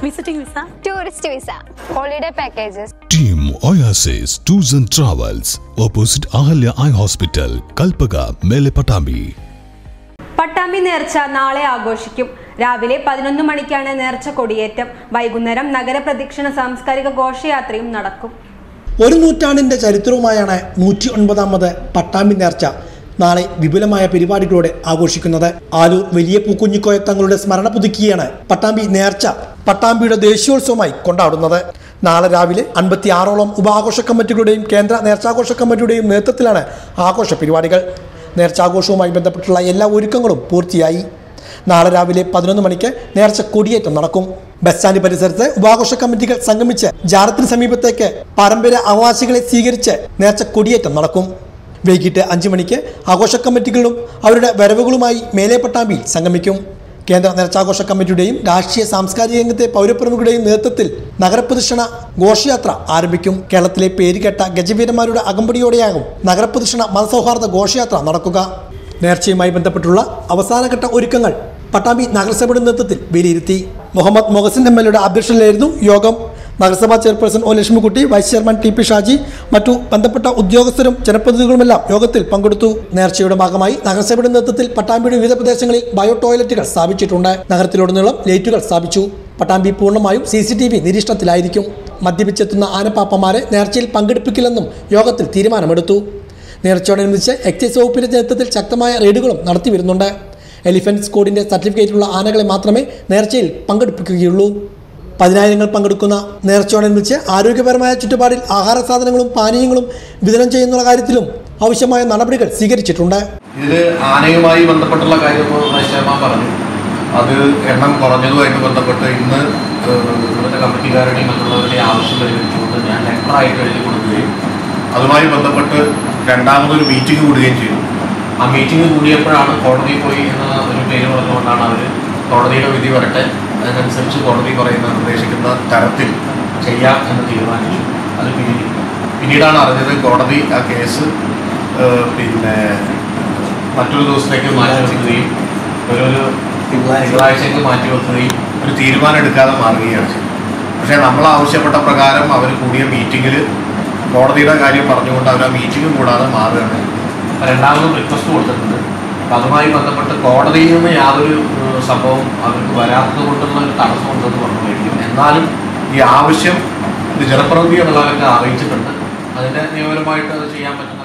Visiting visa tourist visa holiday packages Team Oasis Tours and Travels, opposite Ahalya Eye Hospital, Kalpaga, Mele Patami. Pattambi നേർച്ച നാളെ ആഘോഷിക്കും രാവിലെ പതിനൊന്ന് മണിക്കാണ് നേർച്ച കൊടിയേറ്റം വൈകുന്നേരം നഗരപ്രദക്ഷിണ സാംസ്കാരിക ഘോഷയാത്രയും നടക്കും ഒരു നൂറ്റാണ്ടിന്റെ ചരിത്രവുമായാണ് നൂറ്റി ഒൻപതാമത് പട്ടാമ്പി നേർച്ച നാളെ വിപുലമായ പരിപാടികളോടെ ആഘോഷിക്കുന്നത് ആലൂർ വലിയ പൂക്കുഞ്ഞിക്കോയ തങ്ങളുടെ സ്മരണ പുതുക്കിയാണ് പട്ടാമ്പി നേർച്ച പട്ടാമ്പിയുടെ ദേശീയോത്സവമായി കൊണ്ടാടുന്നത് നാളെ രാവിലെ അൻപത്തി ആറോളം ഉപാഘോഷ കമ്മിറ്റികളുടെയും കേന്ദ്ര നേർച്ചാഘോഷ കമ്മിറ്റിയുടെയും നേതൃത്വത്തിലാണ് ആഘോഷ പരിപാടികൾ നേർച്ചാഘോഷവുമായി ബന്ധപ്പെട്ടുള്ള എല്ലാ ഒരുക്കങ്ങളും പൂർത്തിയായി നാളെ രാവിലെ പതിനൊന്ന് മണിക്ക് നേർച്ച കൊടിയേറ്റം നടക്കും ബസ് സ്റ്റാൻഡ് പരിസരത്ത് ഉപാഘോഷ കമ്മിറ്റികൾ സംഗമിച്ച് ജാറത്തിന് സമീപത്തേക്ക് പാരമ്പര്യ അവകാശികളെ സ്വീകരിച്ച് നേർച്ച കൊടിയേറ്റം നടക്കും വൈകിട്ട് അഞ്ച് മണിക്ക് ആഘോഷ കമ്മിറ്റികളും അവരുടെ വരവുകളുമായി മേലെ പട്ടാമ്പിയിൽ സംഗമിക്കും കേന്ദ്ര നേർച്ചാഘോഷ കമ്മിറ്റിയുടെയും രാഷ്ട്രീയ സാംസ്കാരിക രംഗത്തെ പൗരപ്രമുഖരുടെയും നേതൃത്വത്തിൽ നഗരപ്രദക്ഷിണ ഘോഷയാത്ര ആരംഭിക്കും കേരളത്തിലെ പേരുകെട്ട ഗജവീരന്മാരുടെ അകമ്പടിയോടെയാകും നഗരപ്രദക്ഷിണ മതസൗഹാർദ്ദ ഘോഷയാത്ര നടക്കുക നേർച്ചയുമായി ബന്ധപ്പെട്ടുള്ള അവസാനഘട്ട ഒരുക്കങ്ങൾ പട്ടാമ്പി നഗരസഭയുടെ നേതൃത്വത്തിൽ വിലയിരുത്തി മുഹമ്മദ് മൊഹസിൻ എം എൽ എയുടെ അധ്യക്ഷതയിലായിരുന്നു യോഗം നഗരസഭാ chairperson O Lakshmikutty vice chairman T P Shaji മറ്റു ബന്ധപ്പെട്ട ഉദ്യോഗസ്ഥരും ജനപ്രതിനിധികളുമെല്ലാം യോഗത്തിൽ പങ്കെടുത്തു നേർച്ചയുടെ ഭാഗമായി നഗരസഭയുടെ നേതൃത്വത്തിൽ പട്ടാമ്പിയുടെ വിവിധ പ്രദേശങ്ങളിൽ ബയോ ടോയ്ലറ്റുകൾ സ്ഥാപിച്ചിട്ടുണ്ട് നഗരത്തിലുടനീളം ലൈറ്റുകൾ സ്ഥാപിച്ചു പട്ടാമ്പി പൂർണ്ണമായും സി സി ടി വി നിരീക്ഷണത്തിലായിരിക്കും മദ്യപിച്ചെത്തുന്ന ആനപ്പാപ്പമാരെ നേർച്ചയിൽ പങ്കെടുപ്പിക്കില്ലെന്നും യോഗത്തിൽ തീരുമാനമെടുത്തു നേർച്ചയോടനുബന്ധിച്ച് എക്സൈസ് വകുപ്പിന്റെ നേതൃത്വത്തിൽ ശക്തമായ റെയ്ഡുകളും നടത്തി വരുന്നുണ്ട് എലിഫന്റ് സ്ക്വാഡിന്റെ സർട്ടിഫിക്കറ്റുള്ള ആനകളെ മാത്രമേ നേർച്ചയിൽ പങ്കെടുപ്പിക്കുകയുള്ളൂ പതിനായിരങ്ങൾ പങ്കെടുക്കുന്ന നേർച്ചയോടനുബന്ധിച്ച് ആരോഗ്യപരമായ ചുറ്റുപാടിൽ ആഹാര സാധനങ്ങളും പാനീയങ്ങളും വിതരണം ചെയ്യുന്ന കാര്യത്തിലും ആവശ്യമായ നടപടികൾ സ്വീകരിച്ചിട്ടുണ്ട് ഇതിൽ ആനയുമായി ബന്ധപ്പെട്ടുള്ള കാര്യം ശർമ്മ പറഞ്ഞു അത് എണ്ണം കുറഞ്ഞതുമായിട്ട് ബന്ധപ്പെട്ട് ഇന്ന് ഏഹ്, ഇവിടുത്തെ കമ്മിറ്റിക്കാരുടെയും മറ്റുള്ളവരുടെയും ആവശ്യം പരിഗണിച്ചുകൊണ്ട് ഞാൻ ലെറ്ററായിട്ട് എഴുതി കൊടുക്കുകയും അതുമായി ബന്ധപ്പെട്ട് രണ്ടാമതൊരു മീറ്റിംഗ് കൂടുകയും ചെയ്തു ആ മീറ്റിംഗ് കൂടിയപ്പോഴാണ് കോടതിയിൽ പോയി എന്ന ഒരു പേര് പറഞ്ഞുകൊണ്ടാണ് അവർ കോടതിയുടെ വിധി വരട്ടെ അതിനനുസരിച്ച് കോടതി പറയുന്ന നിർദ്ദേശിക്കുന്ന തരത്തിൽ ചെയ്യാം എന്ന് തീരുമാനിച്ചു അത് പിന്നീട് പിന്നീടാണ് അറിഞ്ഞത് കോടതി ആ കേസ് ഏഹ്, പിന്നെ മറ്റൊരു ദിവസത്തേക്ക് മാറ്റി വെക്കുകയും ഒരു ഒരു തിങ്കളാഴ്ചയ്ക്ക് മാറ്റി വെക്കുകയും ഒരു തീരുമാനം എടുക്കാതെ മാറുകയാണ് ചെയ്തത് പക്ഷേ നമ്മൾ ആവശ്യപ്പെട്ട പ്രകാരം അവർ കൂടിയ മീറ്റിങ്ങിൽ കോടതിയുടെ കാര്യം പറഞ്ഞുകൊണ്ട് അവർ ആ മീറ്റിംഗ് കൂടാതെ മാറുകയാണ് അപ്പോൾ രണ്ടാമതും റിക്വസ്റ്റ് കൊടുത്തിട്ടുണ്ട് അപ്പോൾ അതുമായി ബന്ധപ്പെട്ട് കോടതിയിൽ നിന്ന് യാതൊരു ഏഹ്, സംഭവം അവർക്ക് വരാത്തത് കൊണ്ടുള്ള ഒരു തടസ്സം ഉണ്ടെന്ന് പറഞ്ഞുകൊണ്ടിരിക്കും എന്നാലും ഈ ആവശ്യം ഇത് ജനപ്രതിനിധി എന്നുള്ളവരൊക്കെ അറിയിച്ചിട്ടുണ്ട് അതിൻ്റെ നിയമപരമായിട്ട് അത് ചെയ്യാൻ പറ്റുന്ന